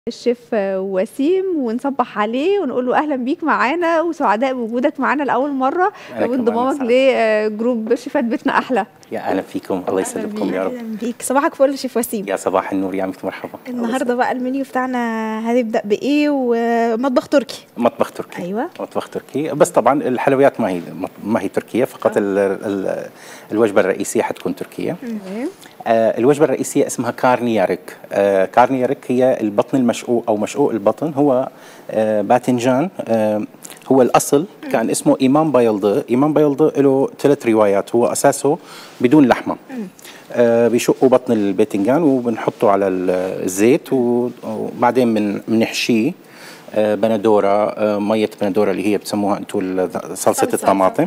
الشيف وسيم ونصبح عليه ونقول له اهلا بيك معانا وسعداء بوجودك معانا لاول مره أنا كمان وانضمامك سعد. لجروب شيفات بيتنا احلى يا اهلا فيكم الله يسلمكم يا رب اهلا بيك صباحك فل شيف وسيم يا صباح النور يا عمتي مرحبا النهارده بقى المنيو بتاعنا هنبدا بايه ومطبخ تركي مطبخ تركي أيوة. مطبخ تركي بس طبعا الحلويات ما هي ما هي تركيه فقط ال ال الوجبه الرئيسيه حتكون تركيه آه الوجبه الرئيسيه اسمها كارنيارك آه كارنيارك هي البطن المشقوق او مشقوق البطن هو آه باذنجان آه هو الاصل كان اسمه امام بايلضه امام بايلضه له ثلاث روايات هو اساسه بدون لحمه آه بيشقوا بطن الباذنجان وبنحطه على ال- الزيت و- وبعدين بن- بنحشيه آه، بندوره آه، ميه بندوره اللي هي بتسموها انتم ال- صلصه الطماطم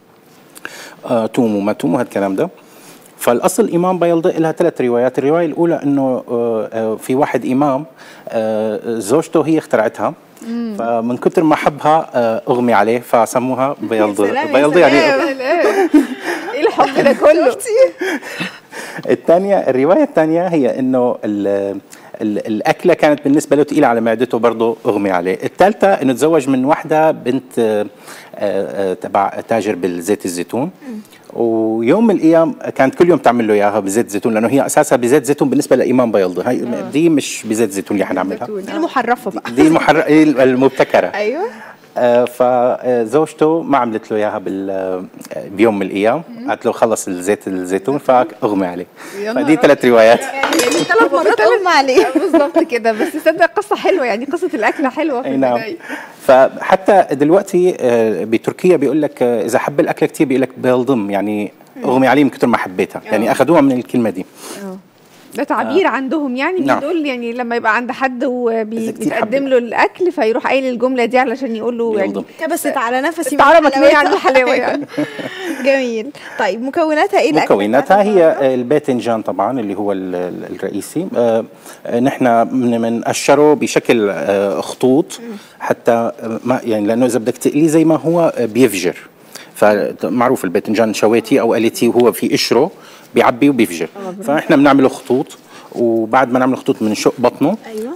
آه، توم وما توم وهالكلام ده فالاصل امام بيلضة لها ثلاث روايات الروايه الاولى انه آه، آه، في واحد امام آه، زوجته هي اخترعتها فمن كثر ما حبها آه، اغمي عليه فسموها بيلضة سلام يا بيلضة يعني ايه الحب ده كله الثانية الرواية الثانية هي انه ال- ال- الاكله كانت بالنسبه له ثقيله على معدته برضه اغمي عليه، الثالثه انه تزوج من واحده بنت آه، آه، تبع تاجر بالزيت الزيتون ويوم من الايام كانت كل يوم تعمل له اياها بزيت زيتون لانه هي اساسها بزيت زيتون بالنسبه لامام بيضه هي دي مش بزيت زيتون اللي حنعملها دي المحرفه بقى دي المحر... المبتكره ايوه آه، فزوجته ما عملت له اياها بال... آه، بيوم من الايام قالت له خلص الزيت الزيتون فاغمي عليه يا فدي نهار ثلاث روايات يعني ثلاث مرات اغمى عليه بالظبط كده بس تصدق قصه حلوه يعني قصه الاكله حلوه في اي نعم البداية. فحتى دلوقتي آه، بتركيا بيقول لك آه، اذا حب الاكله كثير بيقول لك بيلضم يعني اغمي عليه من كثر ما حبيتها يعني اخذوها من الكلمه دي ده تعبير عندهم يعني نعم. بيدل يعني لما يبقى عند حد إذا كتير وبيتقدم حبيت. له الاكل فيروح قايل الجمله دي علشان يقول له يعني بيلضم. كبست على نفسي استعاره من مكنيه عن حلاوتها. الحلاوه يعني جميل طيب مكوناتها ايه الأكلة مكوناتها بتاعت هي النهاردة؟ آه، الباذنجان طبعا اللي هو ال- ال- الرئيسي آه، آه، نحن من- بنقشره بشكل آه، خطوط حتى آه، ما يعني لانه اذا بدك تقليه زي ما هو آه، بيفجر فمعروف الباذنجان شويتي او قليتي وهو في قشره بيعبي وبيفجر فاحنا بنعمله خطوط وبعد ما نعمل خطوط بنشق بطنه أيوة.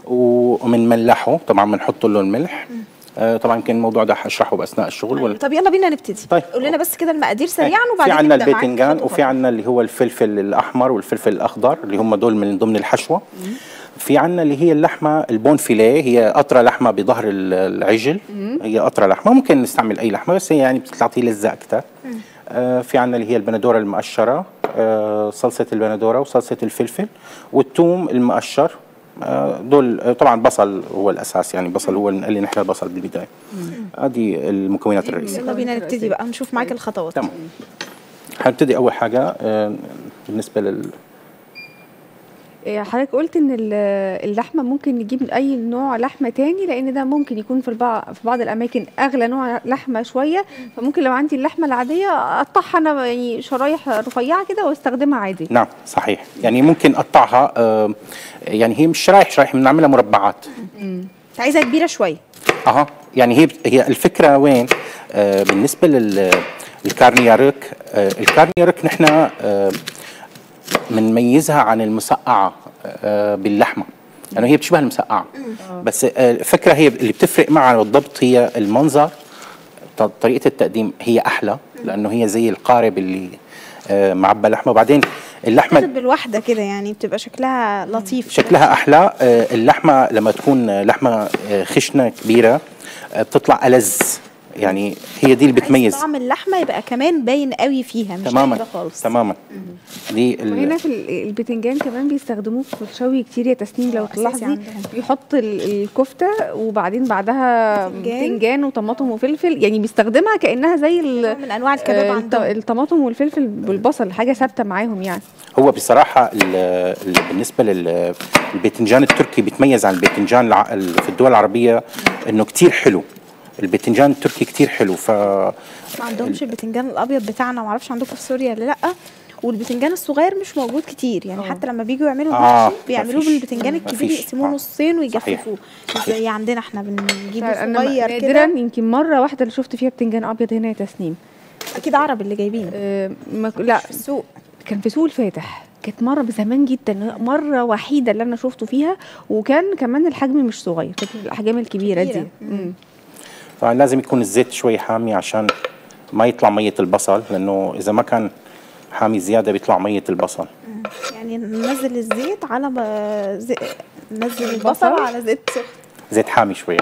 وبنملحه طبعا بنحط له الملح آه، طبعا يمكن الموضوع ده هشرحه باثناء الشغل ولا طب يلا بينا نبتدي طيب. قول لنا بس كده المقادير سريعا في وبعدين عندنا نبدأ معاك الباذنجان خطوة وفي خطوة. عندنا اللي هو الفلفل الاحمر والفلفل الاخضر اللي هم دول من ضمن الحشوه في عندنا اللي هي اللحمه البون فيليه هي قطره لحمه بظهر ال- العجل هي قطره لحمه ممكن نستعمل اي لحمه بس هي يعني بتعطي لذه اكثر آه في عندنا اللي هي البندوره المقشره آه صلصه البندوره وصلصه الفلفل والثوم المقشر آه، دول آه، طبعا بصل هو الاساس يعني بصل هو اللي نحن البصل بالبدايه هذه المكونات الرئيسيه يلا بينا نبتدي بقى نشوف معاك الخطوات تمام هنبتدي اول حاجه آه، بالنسبه لل إيه، حضرتك قلت ان ال- اللحمه ممكن نجيب اي نوع لحمه تاني لان ده ممكن يكون في البعض في بعض الاماكن اغلى نوع لحمه شويه فممكن لو عندي اللحمه العاديه اقطعها انا يعني شرايح رفيعه كده واستخدمها عادي نعم صحيح يعني ممكن اقطعها آه، يعني هي مش شرايح شرايح بنعملها مربعات انت عايزها كبيره شويه اها يعني هي هي الفكره وين آه بالنسبه لل الكارنيارك آه الكارنيارك نحن آه بنميزها عن المسقعه آه باللحمه لانه يعني هي بتشبه المسقعه بس آه الفكره هي اللي بتفرق معها بالضبط هي المنظر ط- طريقه التقديم هي احلى لانه هي زي القارب اللي آه معبى لحمه وبعدين اللحمه تاخد بالواحده كده يعني بتبقى شكلها لطيف شكلها احلى آه، اللحمه لما تكون آه، لحمه آه، خشنه كبيره آه، بتطلع ألذ يعني هي دي اللي بتميز طعم اللحمه يبقى كمان باين قوي فيها مش تماما باين خالص تماما دي ال- وهنا في ال- البتنجان كمان بيستخدموه في الشوي كتير يا تسنيم لو أساسي تلاحظي عندهم. بيحط ال- الكفته وبعدين بعدها بتنجان. بتنجان وطماطم وفلفل يعني بيستخدمها كانها زي ال- من انواع الكباب آه، الط- عندهم الطماطم والفلفل بالبصل حاجه ثابته معاهم يعني هو بصراحه ال ال بالنسبه للباذنجان التركي بيتميز عن الباذنجان الع- ال- في الدول العربيه انه كتير حلو الباذنجان التركي كتير حلو ف ما عندهمش البتنجان الابيض بتاعنا معرفش عندكم في سوريا ولا لا والبتنجان الصغير مش موجود كتير يعني حتى لما بيجوا يعملوا آه، محشي بيعملوه مفيش. بالبتنجان الكبير مفيش. يقسموه آه. نصين صحيح. ويجففوه مش زي عندنا احنا بنجيبه أنا صغير نادرا كده يمكن مره واحده اللي شفت فيها بتنجان ابيض هنا يا تسنيم اكيد عرب اللي جايبينه آه، ما ك- لا في السوق كان في سوق الفاتح كانت مره بزمان جدا مره وحيده اللي انا شفته فيها وكان كمان الحجم مش صغير كانت الاحجام الكبيره دي كبيرة. مم. طبعا لازم يكون الزيت شوي حامي عشان ما يطلع ميه البصل لانه اذا ما كان حامي زياده بيطلع ميه البصل يعني ننزل الزيت على ما زي... ننزل البصل. البصل على زيت سخن زيت حامي شويه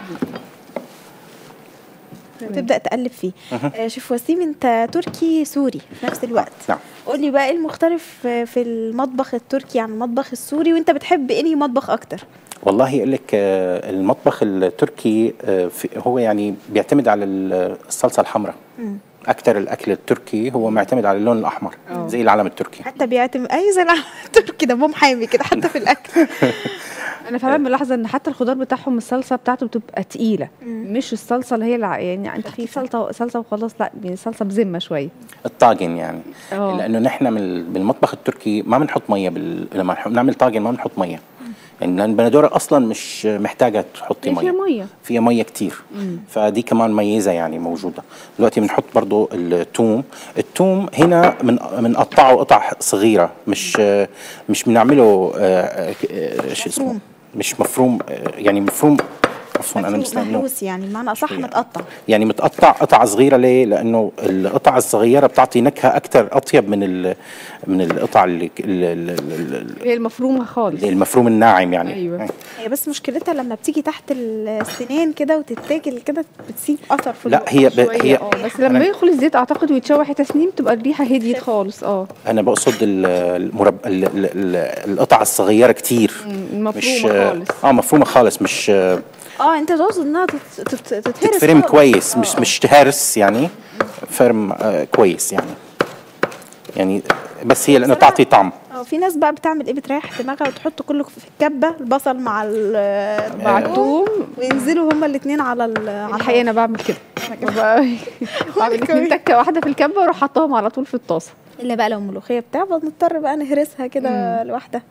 وتبدا تقلب فيه آه شيف وسيم انت تركي سوري في نفس الوقت نعم قولي بقى ايه المختلف آه، في المطبخ التركي عن المطبخ السوري وانت بتحب انهي مطبخ اكتر والله يقول لك آه، المطبخ التركي آه، في- هو يعني بيعتمد على ال- الصلصه الحمراء اكثر الاكل التركي هو معتمد على اللون الاحمر زي العلم التركي حتى بيعتمد اي زي العالم التركي ده محامي كده حتى في الاكل انا فعلا ملاحظه ان حتى الخضار بتاعهم الصلصه بتاعته بتبقى تقيله مش الصلصه اللي هي الع... يعني انت في صلصه صلصه وخلاص لا يعني صلصه بذمه شويه الطاجن يعني اه. لانه نحن من ال- بالمطبخ التركي ما بنحط ميه بال... لما نح- نعمل طاجن ما بنحط ميه يعني لان البندوره اصلا مش محتاجه تحطي هي فيها ميه ميه فيها ميه كتير فدي كمان ميزه يعني موجوده دلوقتي بنحط برضو الثوم الثوم هنا من بنقطعه قطع صغيره مش مش بنعمله آه، آه، شو اسمه مفروم. مش مفروم آه، يعني مفروم عفوا انا مستنيه مهروس يعني بمعنى اصح شوية. متقطع يعني متقطع قطع صغيره ليه؟ لانه القطع الصغيره بتعطي نكهه اكثر اطيب من ال من القطع اللي ال- ال- ال- ال- هي المفرومه خالص المفروم الناعم يعني أيوة. هي بس مشكلتها لما بتيجي تحت السنان كده وتتاكل كده بتسيب اثر في لا البق. هي ب... شوية هي اه بس لما أنا- يدخل الزيت اعتقد ويتشوح حته سنين بتبقى الريحه هديت خالص اه انا بقصد ال- المرب... ال... ال... ال... القطع الصغيره كتير مم، مش المفرومه خالص اه مفرومه خالص مش اه انت تقصد انها تت- تت- تتهرس تفرم خالص. كويس مش آه. مش تهرس يعني فرم آه كويس يعني يعني بس هي لانه بصراحة- تعطي طعم اه في ناس بقى بتعمل ايه بتريح دماغها وتحط كله في الكبه البصل مع ال- مع الثوم وينزلوا هما الاثنين على ال- على الحقيقه انا بعمل كده ببقى- بعمل اتنين كمان. تكه واحده في الكبه واروح حطاهم على طول في الطاسه الا بقى لو ملوخيه بتاع بنضطر بقى نهرسها كده لوحدها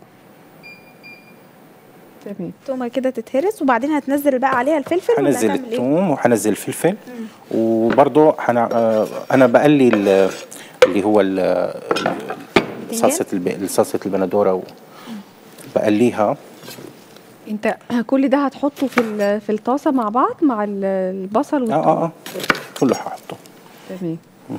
تمام تومه كده تتهرس وبعدين هتنزل بقى عليها الفلفل ولا هنزل هتعمل ايه؟ الثوم وهنزل الفلفل وبرضه حنا آه، انا بقلي ال- اللي هو ال- ال- صلصه الب... صلصه البندوره و- بقليها انت كل ده هتحطه في ال- في الطاسه مع بعض مع ال- البصل اه والثوم اه اه كله هحطه تمام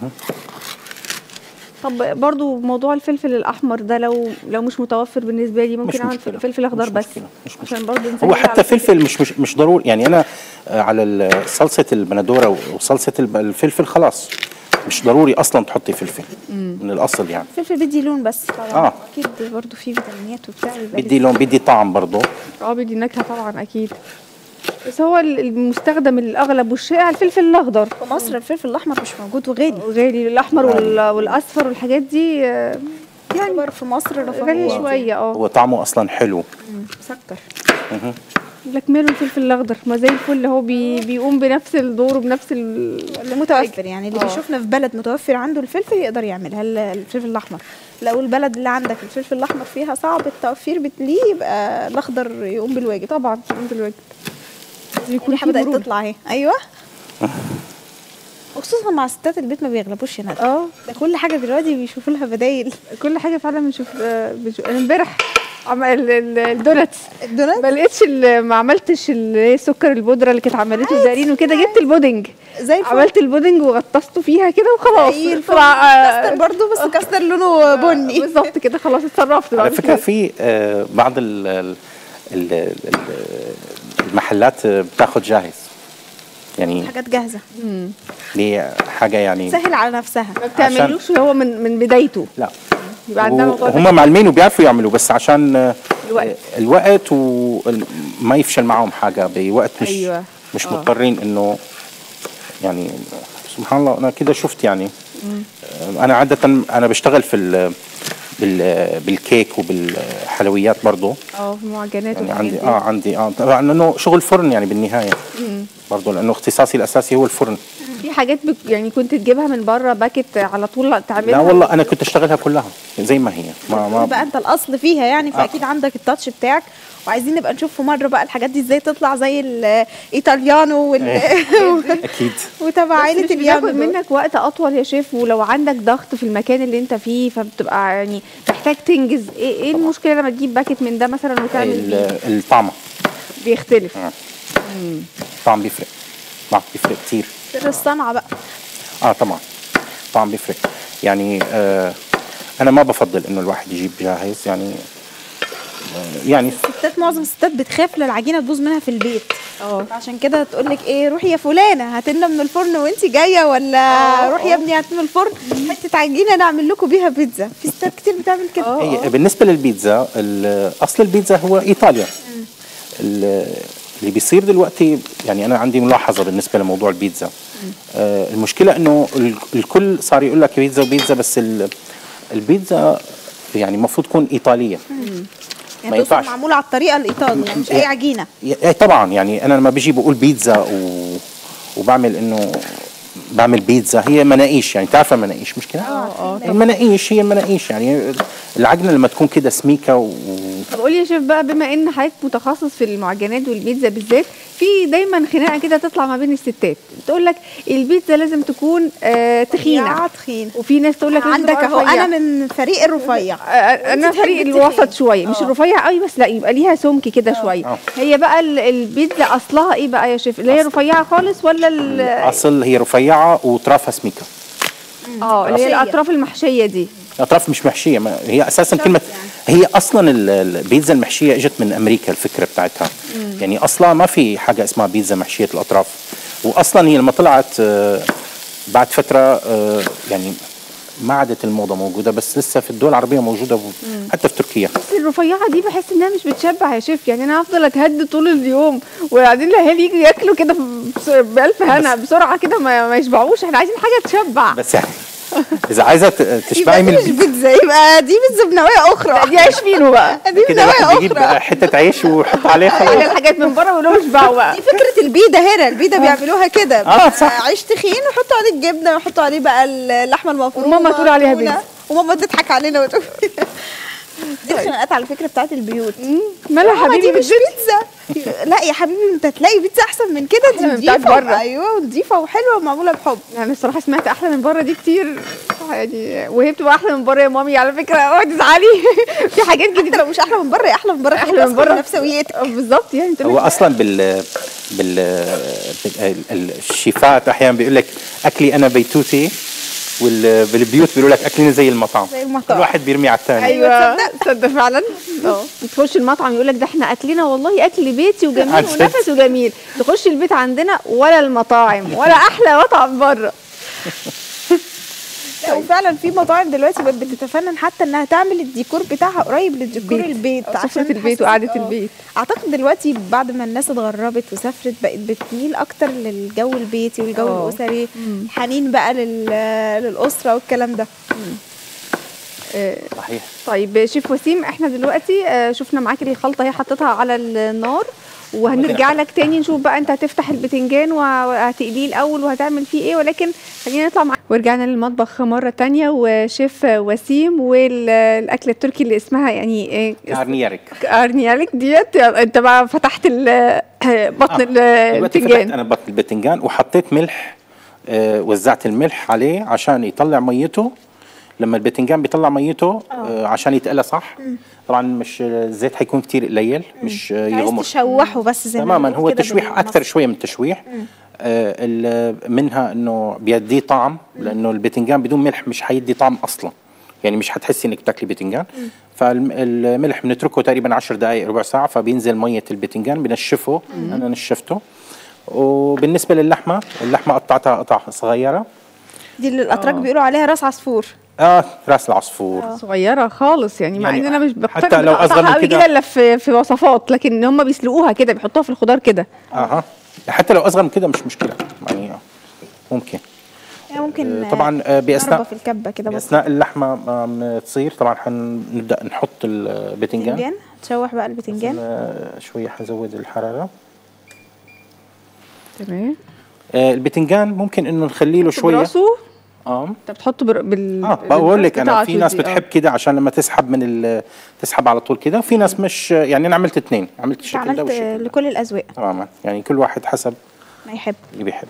طب برضو موضوع الفلفل الاحمر ده لو لو مش متوفر بالنسبه لي مش ممكن اعمل مشكلة. فلفل اخضر مش بس مشكلة. مش عشان برضو نسهل هو على حتى الفلفل. فلفل مش مش مش ضروري يعني انا آه، على ال- صلصه البندوره وصلصه الب- الفلفل خلاص مش ضروري اصلا تحطي فلفل من الاصل يعني الفلفل بيدي لون بس طبعا آه. اكيد برضو فيه فيتامينات وبتاع بيبقى بدي لون بدي طعم برضه اه بيدي نكهه طبعا اكيد بس هو ال- المستخدم الاغلب والشائع الفلفل الاخضر في مصر الفلفل الاحمر مش موجود وغالي غالي الاحمر وال- والاصفر والحاجات دي آه، يعني في مصر غالي رفاهية شويه اه هو طعمه اصلا حلو مسكر لك ماله الفلفل الاخضر ما زي الفل هو بي بيقوم بنفس الدور وبنفس ال... اللي متوفر يعني اللي آه. بيشوفنا في بلد متوفر عنده الفلفل يقدر يعملها ال- الفلفل الاحمر لو البلد اللي عندك الفلفل الاحمر فيها صعب التوفير بت- ليه يبقى الاخضر يقوم بالواجب طبعا عند الواجب يكون الريحه في بدات برود. تطلع اهي ايوه وخصوصا مع ستات البيت ما بيغلبوش هنا اه ده كل حاجه دلوقتي بيشوفوا لها بدايل كل حاجه فعلا بنشوف آه، بنشوف- انا امبارح عم- ال- ال- الدوناتس الدونات ما لقيتش ال- ما عملتش ال- إيه السكر البودره اللي كانت عملته دارين وكده جبت البودنج زي الفل عملت البودنج وغطسته فيها كده وخلاص زي الفل طلع آه، كاستر برضو بس كاستر لونه بني بالظبط كده خلاص اتصرفت على بعد فكره كده. في آه، بعض ال- ال- ال- ال- المحلات بتاخد جاهز يعني حاجات جاهزه دي حاجه يعني سهل على نفسها ما بتعملوش هو من من بدايته لا يبقى عندنا موضوع ده. هم معلمين وبيعرفوا يعملوا بس عشان آه، الوقت. الوقت وما يفشل معهم حاجه بوقت مش أيوة. مش آه. مضطرين انه يعني سبحان الله انا كده شفت يعني آه، انا عاده انا بشتغل في ال بال بالكيك وبالحلويات برضه اه في المعجنات يعني والحاجات عندي دي. اه عندي اه طبعا لانه شغل فرن يعني بالنهايه برضه لانه اختصاصي الاساسي هو الفرن في في حاجات بك يعني كنت تجيبها من بره باكت على طول تعملها لا والله انا كنت اشتغلها كلها زي ما هي ما ما ما بقى انت الاصل فيها يعني فاكيد عندك التاتش بتاعك وعايزين نبقى نشوف في مره بقى الحاجات دي ازاي تطلع زي الايطاليانو وال... اكيد وتبع عائله مش اليانو بياخد دول. منك وقت اطول يا شيف ولو عندك ضغط في المكان اللي انت فيه فبتبقى يعني محتاج تنجز ايه ايه المشكله لما تجيب باكت من ده مثلا وتعمل ال- بيه؟ الطعم بيختلف الطعم بيفرق الطعم بيفرق كثير سر الصنعه بقى اه طبعا طبعا بيفرق يعني آه انا ما بفضل انه الواحد يجيب جاهز يعني آه يعني الستات معظم الستات بتخاف للعجينه تبوظ منها في البيت اه عشان كده تقول لك ايه روحي يا فلانه هاتلنا من الفرن وانت جايه ولا آه، روحي يا ابني هات من الفرن حته عجينه نعمل لكم بيها بيتزا في ستات كتير بتعمل كده آه. هي بالنسبه للبيتزا ال- اصل البيتزا هو ايطاليا ال- اللي بيصير دلوقتي يعني انا عندي ملاحظه بالنسبه لموضوع البيتزا آه المشكله انه ال- الكل صار يقول لك بيتزا وبيتزا بس ال- البيتزا يعني المفروض تكون ايطاليه يعني ما توصل ينفعش. معموله على الطريقه الايطالي يعني مش اي عجينه ايه طبعا يعني انا لما بيجي بقول بيتزا و... وبعمل انه بعمل بيتزا هي مناقيش يعني تعرف المناقيش مش كده؟ اه المناقيش هي المناقيش يعني العجنه لما تكون كده سميكه و... طب قولي يا شيف بقى بما ان حضرتك متخصص في المعجنات والبيتزا بالذات في دايما خناقه كده تطلع ما بين الستات تقول لك البيتزا لازم تكون آه تخينه يا تخين وفي ناس تقول لك لازم عندك تبقى انا اهو رفيعة. انا من فريق الرفيع آه، انا وأنت تحبي فريق التخين. الوسط شويه مش آه. الرفيع قوي بس لا يبقى ليها سمك كده شويه آه. هي بقى ال- البيتزا اصلها ايه بقى يا شيف اللي هي رفيعه خالص ولا ال- الاصل هي رفيعه واطرافها سميكه اه اللي هي محشية. الاطراف المحشيه دي الاطراف مش محشيه ما هي اساسا كلمه هي اصلا ال- البيتزا المحشيه اجت من امريكا الفكره بتاعتها يعني اصلا ما في حاجه اسمها بيتزا محشيه الاطراف واصلا هي لما طلعت آه، بعد فتره آه، يعني ما عادت الموضه موجوده بس لسه في الدول العربيه موجوده حتى في تركيا بس الرفيعه دي بحس انها مش بتشبع يا شيف يعني انا هفضل اتهد طول اليوم وبعدين الاهالي يجوا ياكلوا كده بس- بالف هنا بسرعه كده ما, ما يشبعوش احنا عايزين حاجه تشبع بس يعني اذا عايزه ت- تشبعي يبقى من دي مش البيتزا بيتزا يبقى دي بيتزا بنوايا اخرى دي عيش فينو بقى دي كده بنوايا الواحد بيجيب اخرى حته عيش ويحط عليه يعني خلاص الحاجات من بره ويقولوا اشبعوا بقى دي فكره البيده هنا البيده بيعملوها كده آه، صح. عيش تخين ويحطوا عليه الجبنه ويحطوا عليه بقى اللحمه المفرومه وماما تقول عليها تونة، بيتزا. وماما تضحك علينا وتقول دي الخناقات على فكره بتاعت البيوت مالها ماما حبيبي دي مش بيتزا لا يا حبيبي انت تلاقي بيتزا احسن من كده أحلى دي من بتاعت نضيفه بره. ايوه نضيفه وحلوه ومعموله بحب يعني الصراحه سمعت احلى من بره دي كتير يعني وهي بتبقى احلى من بره يا مامي على فكره اوعي تزعلي في حاجات حتى جديده لو مش احلى من بره يا احلى من بره احلى من بره نفسويتك بالظبط يعني تقول هو لك اصلا بال بال بال- ال- الشيفات احيانا بيقول لك اكلي انا بيتوتي وبالبيوت بيقولوا لك اكلنا زي المطعم زي المطعم. كل واحد بيرمي على الثاني أيوة، ايوه تصدق فعلا اه تخش المطعم يقول لك ده احنا اكلنا والله اكل بيتي وجميل عن جد. ونفسه جميل تخش البيت عندنا ولا المطاعم ولا احلى مطعم بره لا وفعلا في مطاعم دلوقتي بقت بتتفنن حتى انها تعمل الديكور بتاعها قريب للديكور البيت. البيت أو سفرة عشان البيت تحسس- وقعدة آه. البيت. اعتقد دلوقتي بعد ما الناس اتغربت وسافرت بقت بتميل اكتر للجو البيتي والجو آه. الاسري حنين بقى لل... للاسره والكلام ده آه، صحيح طيب شيف وسيم احنا دلوقتي آه، شفنا معاك الخلطه هي حطيتها على النار وهنرجع لك تاني نشوف بقى انت هتفتح البتنجان وهتقليه الاول وهتعمل فيه ايه ولكن خلينا نطلع معاك ورجعنا للمطبخ مره تانية وشيف وسيم والاكله التركي اللي اسمها يعني إيه؟ كارنيارك ارنيالك ديت انت بقى فتحت ال- بطن دلوقتي فتحت البتنجان انا بطن البتنجان وحطيت ملح آه وزعت الملح عليه عشان يطلع ميته لما البتنجان بيطلع ميته آه عشان يتقلى صح طبعا مش الزيت حيكون كتير قليل مش آه عايز يغمر تشوحه بس زي ما تماما بنقول هو كده تشويح بالمصري. اكثر شويه من التشويح آه ال- منها انه بيديه طعم لانه البتنجان بدون ملح مش حيدي طعم اصلا يعني مش حتحسي انك بتاكلي بتنجان فالملح بنتركه تقريبا 10 دقائق ربع ساعه فبينزل ميه البتنجان بنشفه انا نشفته وبالنسبه للحمه اللحمه قطعتها قطع صغيره دي اللي الاتراك بيقولوا عليها راس عصفور اه راس العصفور صغيره خالص يعني مع يعني ان انا مش بقتنع حتى لو أصغر من بقطعها قوي كده. كده الا في في وصفات لكن هم بيسلقوها كده بيحطوها في الخضار كده اها حتى لو اصغر من كده مش مشكله يعني ممكن يعني ممكن آه، طبعا آه، ضربة باثناء في الكبه كده بس باثناء اللحمه ما تصير طبعا حنبدا نحط البتنجان بتنجان تشوح بقى البتنجان آه، شويه حزود الحراره تمام آه البتنجان ممكن انه نخلي له شويه براسه اه انت بتحطه بر... بال اه بال- بقول لك انا بتاعته في ناس دي، آه. بتحب كده عشان لما تسحب من ال- تسحب على طول كده وفي ناس مش يعني انا عملت اثنين عملت انت الشكل ده عملت والشكل ده لكل الاذواق تماما يعني كل واحد حسب ما يحب اللي بيحب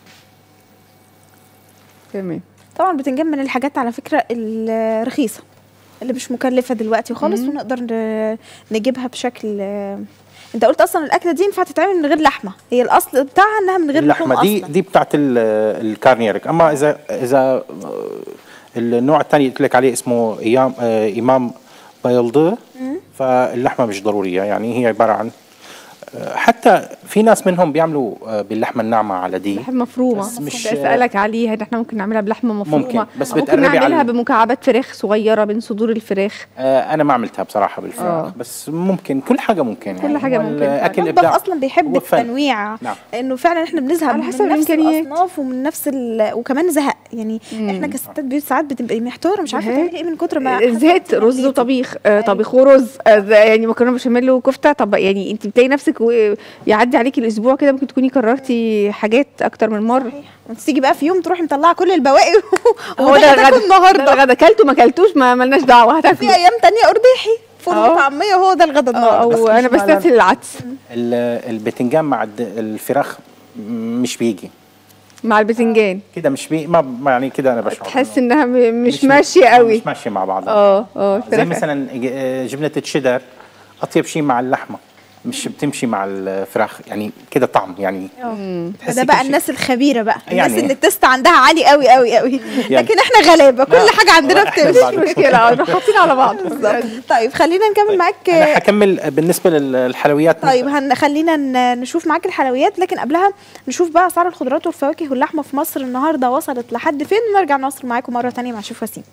تمام طبعا البتنجان من الحاجات على فكره الرخيصه اللي مش مكلفه دلوقتي خالص ونقدر ن- نجيبها بشكل انت قلت اصلا الاكله دي ينفع تتعمل من غير لحمه هي الاصل بتاعها انها من غير لحوم اللحمه دي اصلا دي بتاعت ال- الكارنيرك اما اذا اذا آه، النوع الثاني قلت لك عليه اسمه ايام آه، امام بيلضه فاللحمه مش ضروريه يعني هي عباره عن آه، حتى في ناس منهم بيعملوا آه، باللحمه الناعمه على دي لحمه مفرومه بس مش- مش اسالك عليها ان احنا ممكن نعملها بلحمه مفرومه ممكن، بس ممكن بتقربي نعملها على- بمكعبات فراخ صغيره بين صدور الفراخ آه، انا ما عملتها بصراحه بالفراخ آه. بس ممكن كل حاجه ممكن كل حاجة هو ممكن. الاكل المطبخ ابداع اصلا بيحب هو فن. التنويع نعم. لانه فعلا احنا بنزهق على من حسب نفس الإمكانيات. الاصناف ومن نفس ال... وكمان زهق يعني مم. احنا كستات بيوت ساعات بتبقى محتاره مش عارفه زهقت. تعملي ايه من كتر ما زهقت رز وطبيخ آه طبيخ ورز آه ده يعني مكرونه بشاميل وكفته طب يعني انت بتلاقي نفسك و- يعدي عليكي الاسبوع كده ممكن تكوني كررتي حاجات اكتر من مره وانت تيجي بقى في يوم تروحي مطلعه كل البواقي هو وده ده هتاكل الغدا النهارده ده الغدا كلته ما كلتوش ما ملناش دعوه في هتاكلوا ايام تانية ارداحي فول اه. وطعميه هو ده الغدا النهارده او بس انا مش مع بستسهل العدس ال- البتنجان مع الد- الفراخ مش بيجي مع البتنجان كده مش بي ما ما يعني كده انا بشعر تحس إنه انها م- مش مش ماشيه قوي مش ماشيه مع بعضها اه اه زي الفراخ مثلا ج- جبنه الشيدر اطيب شيء مع اللحمه مش بتمشي مع الفراخ يعني كده طعم يعني بتحسي ده بقى كل شيء- الناس الخبيره بقى الناس يعني- اللي التست عندها عالي قوي قوي قوي يعني- لكن احنا غلابه كل لا، حاجه عندنا احنا بتمشي بعد- مش مشكله اه نروح حاطين على بعض بالظبط طيب خلينا نكمل معاك انا هكمل بالنسبه للحلويات طيب هن خلينا ن- نشوف معاك الحلويات لكن قبلها نشوف بقى اسعار الخضروات والفواكه واللحمه في مصر النهارده وصلت لحد فين ونرجع نواصل معاكم مره تانية مع شيف وسيم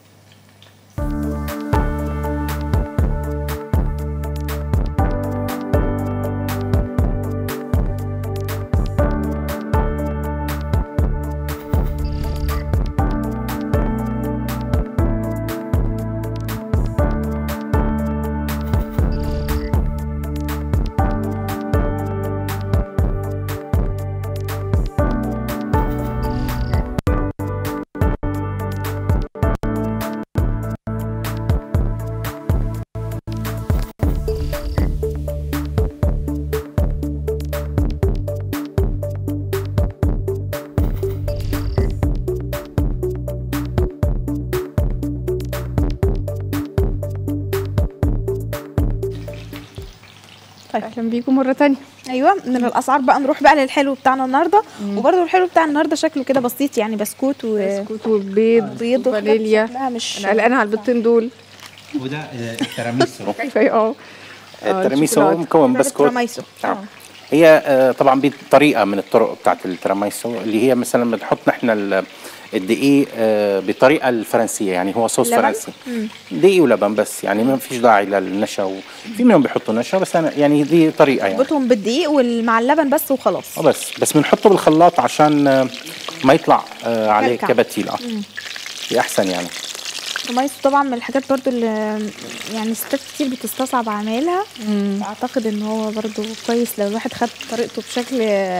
اهلا بيكم مره تانية ايوه من الاسعار بقى نروح بقى للحلو بتاعنا النهارده وبرده الحلو بتاع النهارده شكله كده بسيط يعني بسكوت و بسكوت وبيض بيض وحاجات وفانيليا شكلها مش انا قلقانه على البيضتين دول وده التراميسو كيف اه التراميسو الشوكولاتة. مكون بسكوت تراميسو. آه. هي آه، طبعا بطريقه من الطرق بتاعت التراميسو اللي هي مثلا بنحط نحن ال- الدقيق آه، بطريقه الفرنسيه يعني هو صوص لبن؟ فرنسي دقيق ولبن بس يعني ما فيش داعي للنشا وفي منهم بيحطوا نشا بس انا يعني دي طريقه يعني بطهم بالدقيق ومع اللبن بس وخلاص آه بس بس بنحطه بالخلاط عشان آه، ما يطلع آه، عليه كلكع. كباتيل اه في احسن يعني التراميسو طبعا من الحاجات برضو اللي يعني ستات كتير بتستصعب عمايلها اعتقد ان هو برضو كويس لو الواحد خد طريقته بشكل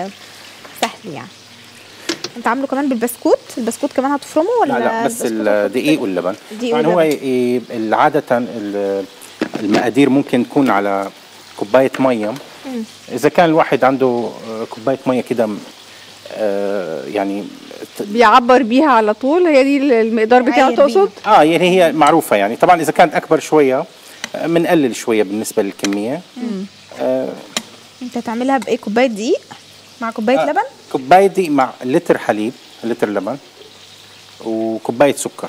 سهل يعني انت عامله كمان بالبسكوت البسكوت كمان هتفرمه ولا لا لا بس البسكوت الدقيق واللبن دقيق طبعا هو واللبن. ي- عادة ال- المقادير ممكن تكون على كوباية مية إذا كان الواحد عنده آه، كوباية مية كده آه، يعني ت- بيعبر بيها على طول هي دي المقدار بتاعه عاير تقصد اه يعني هي معروفة يعني طبعا إذا كانت أكبر شوية آه، بنقلل شوية بالنسبة للكمية آه، انت تعملها بايه كوبايه دقيق مع كوبايه آه، لبن كوباية دي مع لتر حليب لتر لبن وكوباية سكر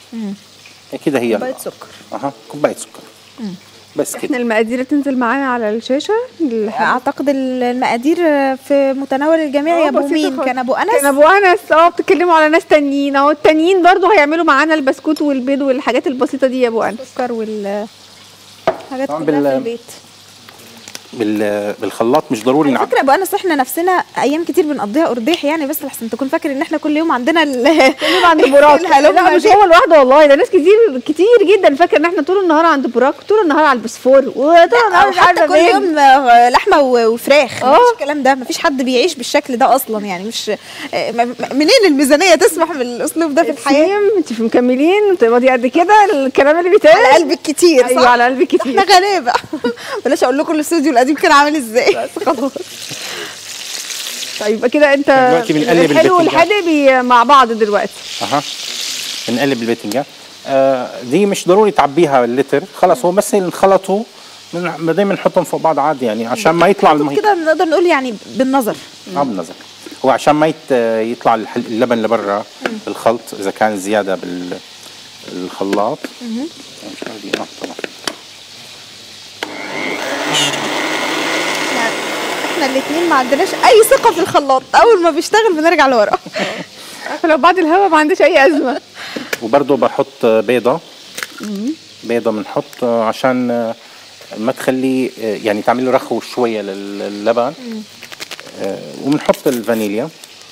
كده هي كوبايه سكر اها كوباية سكر بس احنا كده المقادير تنزل معانا على الشاشه الحاجات. اعتقد المقادير في متناول الجميع آه، يا ابو بسيطة مين خالص. كان ابو انس كان ابو انس اه بتتكلموا على ناس تانيين اهو التانيين برضو هيعملوا معانا البسكوت والبيض والحاجات البسيطه دي يا ابو انس السكر وال حاجات طبعاً كلها بال- في البيت بال- بالخلاط مش ضروري على نعبي فكره بقى اصل احنا نفسنا ايام كتير بنقضيها قرداح يعني بس لحسن تكون فاكر ان احنا كل يوم عندنا ال كل عند براك الهلومة لا مش دي. هو لوحده والله ده ناس كتير كتير جدا فاكر ان احنا طول النهار عند براك طول النهار على البسفور وطول النهار أو مش عارفه حتى كل فين يوم آه، لحمه و- وفراخ آه. مفيش الكلام ده مفيش حد بيعيش بالشكل ده اصلا يعني مش آه، م- م- منين الميزانيه تسمح بالاسلوب ده في الحياه سيم انت في مكملين تقبضي قد كده الكلام اللي بيتقال على قلبك كتير ايوه صح على قلبي كتير احنا غلابه بلاش اقول لكم الاستوديو القديم كان عامل ازاي بس خلاص طيب يبقى كده انت دلوقتي بنقلب الحلو البتنجان. والحادق بي- مع بعض دلوقتي اها بنقلب الباذنجان آه دي مش ضروري تعبيها اللتر خلص هو بس انخلطوا من- بعدين بنحطهم فوق بعض عادي يعني عشان ما يطلع طب المي كده نقدر نقول يعني بالنظر اه بالنظر هو عشان ما يت... يطلع الح- اللبن لبرا بالخلط اذا كان زياده بال الخلاط مش عارف اه طبعا يعني احنا الاثنين ما عندناش اي ثقه في الخلاط اول ما بيشتغل بنرجع لورا عارفه لو بعد الهوا ما عنديش اي ازمه وبرضه بحط بيضه بيضه بنحط عشان ما تخلي يعني تعمل له رخو شويه لل- للبن آه، وبنحط الفانيليا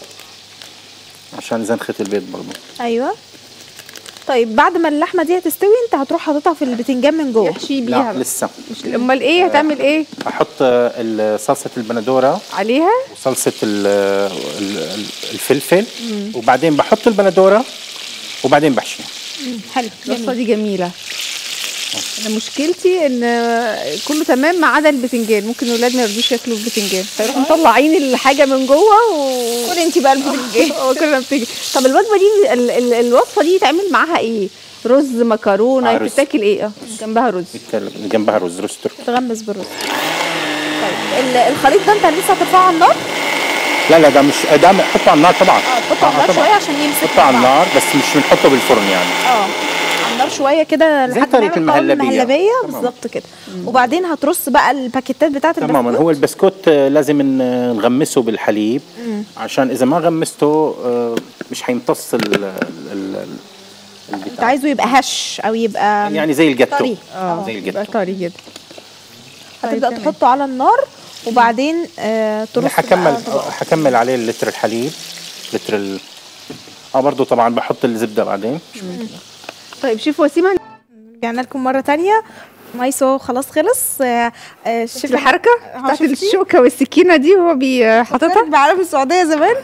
عشان زنخه البيض برضه ايوه طيب بعد ما اللحمه دي هتستوي انت هتروح حاططها في البتنجان من جوه يحشي بيها لا بقى. لسه مش امال ايه هتعمل ايه احط ال- صلصه البندوره عليها وصلصه ال- ال- الفلفل وبعدين بحط البندوره وبعدين بحشيها حلو الوصفه دي جميله انا مشكلتي ان كله تمام ما عدا البتنجان ممكن اولاد ما يرضوش ياكلوا البتنجان فيروحوا مطلعين الحاجه من جوه و كل انت بقى البتنجان اه كلنا بتيجي طب الوجبه دي ال- ال- الوصفه دي يتعمل معاها ايه رز مكرونه مع رز. بتتاكل ايه اه جنبها رز بيتكلم- جنبها رز روز تركي تغمس بالرز طيب ال- الخليط ده انت لسه هترفعه على النار لا لا ده مش ده حطه على النار طبعا اه تحطه على النار طبعاً. شويه عشان يمسك حطه على مع بعض. النار بس مش بنحطه بالفرن يعني اه على النار شويه كده زي لحد طريقة ما يعمل قوام المهلبية. المهلبيه تمام. بالظبط كده وبعدين هترص بقى الباكيتات بتاعه تماما البسكوت هو البسكوت آه، لازم ن- نغمسه بالحليب عشان اذا ما غمسته آه، مش هيمتص ال ال- ال- انت البتاع عايزه يبقى هش او يبقى يعني زي الجاتو طري. اه زي يبقى الجاتو طري جدا هتبدا طيب، تحطه على النار وبعدين آه أنا ترص حكمل بقى طبقات. حكمل عليه اللتر الحليب لتر ال اه برضه طبعا بحط الزبده بعدين طيب شوف وسيمه رجعنا لكم مره تانية مايسو خلاص خلص آه آه شوف شوف الحركه بتاعت شفتي؟ الشوكه والسكينه دي هو بي- حاططها حاططها بعالم السعوديه زمان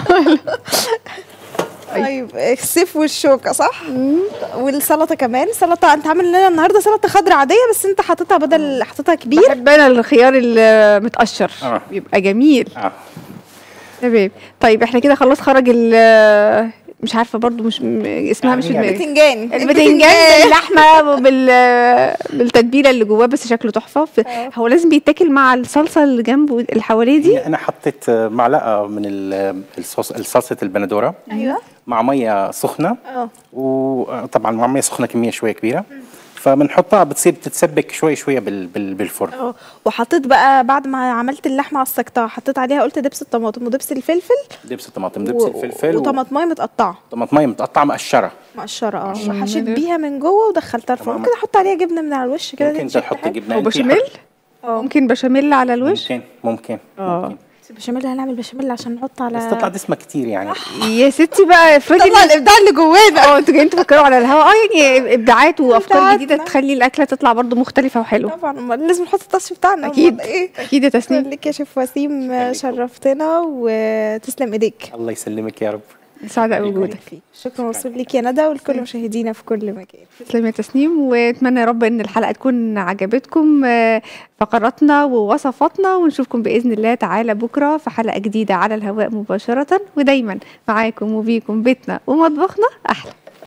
طيب السيف والشوكه صح والسلطه كمان سلطه انت عامل لنا النهارده سلطه خضراء عاديه بس انت حاططها بدل حاططها كبير بحب انا الخيار المتقشر آه. بيبقى جميل اه تمام طيب احنا كده خلاص خرج ال مش عارفه برضو مش م- اسمها مش في يعني دماغي بتنجان البتنجان باللحمه وبال بالتتبيله اللي جواه بس شكله تحفه ف- هو لازم بيتاكل مع الصلصه اللي جنبه اللي حواليه دي انا حطيت آه، معلقه من ال- الصوص الصلصه البندوره ايوه مع ميه سخنه اه وطبعا مع ميه سخنه كميه شويه كبيره فبنحطها بتصير تتسبك شوي شويه بال بال بالفرن اه وحطيت بقى بعد ما عملت اللحمه عصقتها حطيت عليها قلت دبس الطماطم ودبس الفلفل دبس الطماطم دبس و- الفلفل و- وطماطمايه متقطعه طماطميه متقطعه مقشره مقشره اه وحشيت بيها من جوه ودخلتها الفرن تمام. ممكن احط عليها جبنه من على الوش كده ممكن تدي شكل تحط حلو. جبنه او أنت بشاميل حط- ممكن بشاميل على الوش ممكن ممكن اه ممكن. بس البشاميل هنعمل بشاميل عشان نحط على بس تطلع دسمه كتير يعني يا ستي بقى افرضي طلع الابداع اللي جوانا اه انتوا جايين تفكروا على الهوا اه يعني ابداعات وافكار إبداعاتنا. جديده تخلي الاكله تطلع برضو مختلفه وحلوه طبعا امال لازم نحط التصفي بتاعنا اكيد أمال ايه اكيد يا تسنيم لك يا شيف وسيم يخليك. شرفتنا وتسلم ايديك الله يسلمك يا رب سعداء بوجودك يبارك فيك. شكرا موصول ليك يا ندى ولكل مشاهدينا في كل مكان تسلمي يا تسنيم واتمنى يا رب ان الحلقه تكون عجبتكم آه، فقراتنا ووصفاتنا ونشوفكم باذن الله تعالى بكره في حلقه جديده على الهواء مباشره ودايما معاكم وبيكم بيتنا ومطبخنا احلى